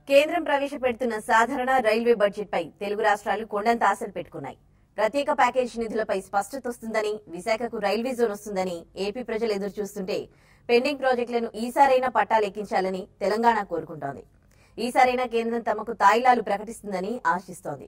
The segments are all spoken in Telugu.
కేంద్రం ప్రవేశపెడుతున్న సాధారణ రైల్వే బడ్జెట్ పై తెలుగు రాష్ట్రాలు కొండంత ఆశలు పెట్టుకున్నాయి ప్రత్యేక ప్యాకేజ్ నిధులపై స్పష్టత వస్తుందని విశాఖకు రైల్వే జోన్ వస్తుందని ఏపీ ప్రజలు ఎదురు చూస్తుంటే పెండింగ్ ప్రాజెక్టులను ఈసారైనా పట్టాలెక్కించాలని తెలంగాణ కోరుకుంటోంది ఈసారైనా కేంద్రం తమకు తాయిలాలు ప్రకటిస్తుందని ఆశిస్తోంది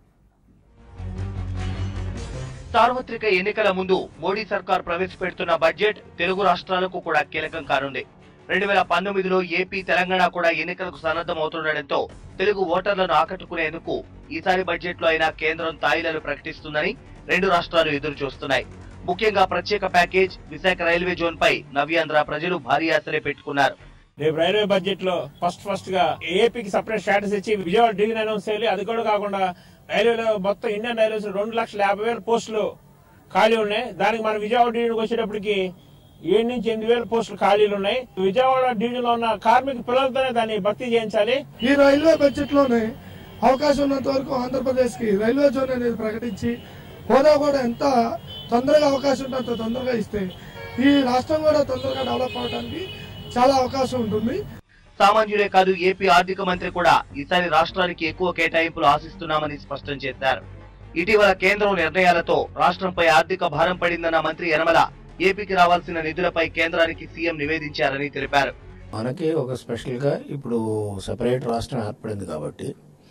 సార్వత్రిక ఎన్నికల ముందు మోడీ సర్కార్ ప్రవేశపెడుతున్న బడ్జెట్ తెలుగు రాష్ట్రాలకు కూడా కీలకం కానుంది రెండు వేల పంతొమ్మిదిలో ఏపీ తెలంగాణ కూడా ఎన్నికలకు సన్నద్దమవుతుండటంతో తెలుగు ఓటర్లను ఆకట్టుకునేందుకు ఈసారి బడ్జెట్ లో అయినా కేంద్రం తాయిలను ప్రకటిస్తుందని రెండు రాష్ట్రాలు ఎదురు చూస్తున్నాయి ముఖ్యంగా ప్రత్యేక ప్యాకేజ్ విశాఖ రైల్వే జోన్ పై నవ్యాంధ్ర ప్రజలు భారీ ఆశలే పెట్టుకున్నారు రేపు రైల్వే బడ్జెట్ లో ఫస్ట్ ఫస్ట్ గా ఏపీకి సపరేట్ స్టాటస్ ఇచ్చి విజయవాడ డివిజన్ అనౌన్స్ చేయాలి అది కూడా కాకుండా రైల్వేలో మొత్తం ఇండియన్ రైల్వేస్ రెండు లక్షల యాభై వేల పోస్టులు ఖాళీ ఉన్నాయి దానికి మన విజయవాడ డివిజన్కి వచ్చేటప్పటికి ఏడు నుంచి ఎనిమిది వేల పోస్టులు ఖాళీలు ఉన్నాయి విజయవాడ డివిజన్ లో ఉన్న కార్మిక పిల్లలతోనే దాన్ని భర్తీ చేయించాలి ఈ రైల్వే బడ్జెట్ లోనే అవకాశం ఉన్నంత వరకు ఆంధ్రప్రదేశ్ కి రైల్వే జోన్ అనేది ప్రకటించి హోదా కూడా ఎంత తొందరగా అవకాశం ఉంటే అంత తొందరగా ఇస్తే ఈ రాష్ట్రం కూడా తొందరగా డెవలప్ అవడానికి చాలా అవకాశం ఉంటుంది సామాన్యులే కాదు ఏపీ ఆర్థిక మంత్రి కూడా ఈసారి రాష్ట్రానికి ఎక్కువ కేటాయింపులు ఆశిస్తున్నామని స్పష్టం చేశారు ఇటీవల కేంద్రం నిర్ణయాలతో రాష్ట్రంపై ఆర్థిక భారం పడిందన్న మంత్రి యనమల ఏపీకి రావాల్సిన నిధులపై కేంద్రానికి సీఎం నివేదించారని తెలిపారు మనకి ఒక స్పెషల్గా ఇప్పుడు సెపరేట్ రాష్ట్రం ఏర్పడింది కాబట్టి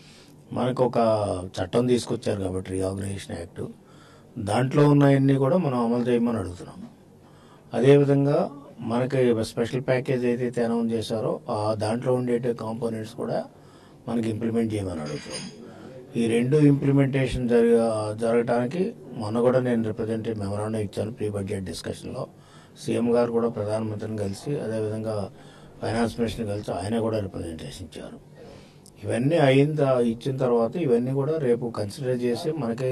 మనకు ఒక చట్టం తీసుకొచ్చారు కాబట్టి రీఆర్గనైజేషన్ యాక్ట్ దాంట్లో ఉన్నవన్నీ కూడా మనం అమలు చేయమని అడుగుతున్నాం అదేవిధంగా మనకి స్పెషల్ ప్యాకేజ్ ఏదైతే అనౌన్స్ చేశారో ఆ దాంట్లో ఉండే కాంపోనెంట్స్ కూడా మనకి ఇంప్లిమెంట్ చేయమని అడుగుతున్నాం ఈ రెండు ఇంప్లిమెంటేషన్ జరగ జరగటానికి మొన్న కూడా నేను రిప్రజెంటేటివ్ మెమరాండం ఇచ్చాను ప్రీ బడ్జెట్ డిస్కషన్లో సీఎం గారు కూడా ప్రధానమంత్రిని కలిసి అదేవిధంగా ఫైనాన్స్ మినిస్టర్ని కలిసి ఆయన కూడా రిప్రజెంటేషన్ ఇచ్చారు ఇవన్నీ అయిన త- ఇచ్చిన తర్వాత ఇవన్నీ కూడా రేపు కన్సిడర్ చేసి మనకి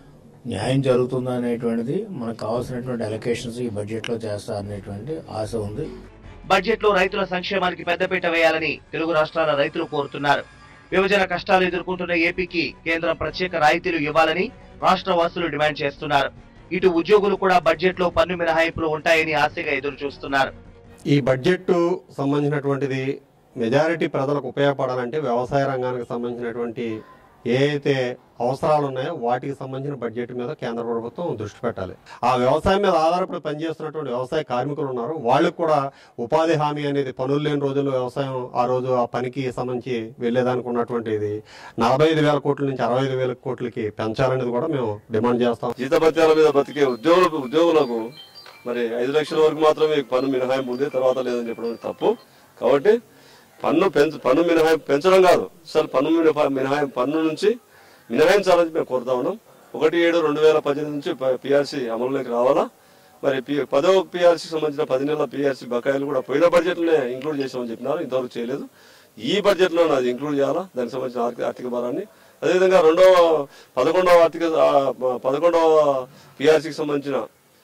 న్యాయం జరుగుతుందా అనేటువంటిది మనకు కావాల్సినటువంటి అలొకేషన్స్ ఈ బడ్జెట్లో చేస్తారనేటువంటి ఆశ ఉంది బడ్జెట్ లో రైతుల సంక్షేమానికి పెద్దపీట వేయాలని తెలుగు రాష్ట్రాల రైతులు కోరుతున్నారు విభజన కష్టాలు ఎదుర్కొంటున్న ఏపీకి కేంద్రం ప్రత్యేక రాయితీలు ఇవ్వాలని రాష్ట్ర వాసులు డిమాండ్ చేస్తున్నారు ఇటు ఉద్యోగులు కూడా బడ్జెట్ లో పన్ను మినహాయింపులు ఉంటాయని ఆశగా ఎదురు చూస్తున్నారు ఈ బడ్జెట్ సంబంధించినటువంటిది మెజారిటీ ప్రజలకు ఉపయోగపడాలంటే వ్యవసాయ రంగానికి సంబంధించినటువంటి ఏ అయితే అవసరాలు ఉన్నాయో వాటికి సంబంధించిన బడ్జెట్ మీద కేంద్ర ప్రభుత్వం దృష్టి పెట్టాలి ఆ వ్యవసాయం మీద ఆధారపడి పనిచేస్తున్నటువంటి వ్యవసాయ కార్మికులు ఉన్నారు వాళ్ళకు కూడా ఉపాధి హామీ అనేది పనులు లేని రోజుల్లో వ్యవసాయం ఆ రోజు ఆ పనికి సంబంధించి వెళ్లేదానికి ఉన్నటువంటిది నలభై ఐదు వేల కోట్ల నుంచి అరవై ఐదు వేల కోట్లకి పెంచాలనేది కూడా మేము డిమాండ్ చేస్తాం జీతభత్యాల మీద బతికే ఉద్యోగులకు ఉద్యోగులకు మరి ఐదు లక్షల వరకు మాత్రమే పన్ను మినహాయింపు ఉంది తర్వాత లేదని చెప్పడం తప్పు కాబట్టి పన్ను పెంచు పన్ను మినహాయింపు పెంచడం కాదు అసలు పన్ను మినహా- మినహాయింపు పన్ను నుంచి మినహాయించాలని మేము కోరుతా ఉన్నాం ఒకటి ఏడు రెండు వేల పద్దెనిమిది నుంచి పిఆర్సీ అమలులోకి రావాలా మరి పి పదో పిఆర్సీ సంబంధించిన పది నెలల పిఆర్సీ బకాయిలు కూడా పోయిన బడ్జెట్లోనే ఇంక్లూడ్ చేసామని చెప్పినారు ఇంతవరకు చేయలేదు ఈ బడ్జెట్లో అది ఇంక్లూడ్ చేయాలా దానికి సంబంధించిన ఆర్థిక ఆర్థిక భారాన్ని అదేవిధంగా రెండవ పదకొండవ ఆర్థిక ఆ, పదకొండవ పిఆర్సీకి సంబంధించిన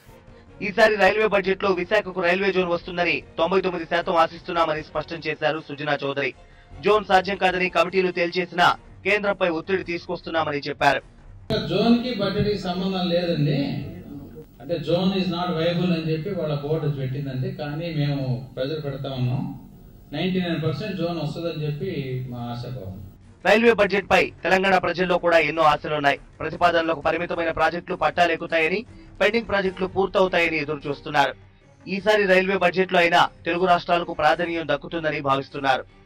ఈసారి రైల్వే బడ్జెట్ లో విశాఖకు రైల్వే జోన్ వస్తుందని తొంభై తొమ్మిది శాతం ఆశిస్తున్నామని స్పష్టం చేశారు సుజనా చౌదరి జోన్ సాధ్యం కాదని కమిటీలు తేల్చేసినా కేంద్రంపై ఒత్తిడి తీసుకొస్తున్నామని చెప్పారు జోన్ కి బడ్జెట్ కి సంబంధం లేదండి అంటే జోన్ ఈజ్ నాట్ వైబుల్ అని చెప్పి వాళ్ళ బోర్డు పెట్టిందండి కానీ మేము ప్రెజర్ పెడతా ఉన్నాం నైన్టీ నైన్ పర్సెంట్ జోన్ వస్తుందని చెప్పి మా ఆశాభావం రైల్వే బడ్జెట్ పై తెలంగాణ ప్రజల్లో కూడా ఎన్నో ఆశలున్నాయి ప్రతిపాదనలకు పరిమితమైన ప్రాజెక్టులు పట్టాలెక్కుతాయని పెండింగ్ ప్రాజెక్టులు పూర్తవుతాయని ఎదురు చూస్తున్నారు ఈసారి రైల్వే బడ్జెట్ లో అయినా తెలుగు రాష్ట్రాలకు ప్రాధాన్యం దక్కుతుందని భావిస్తున్నారు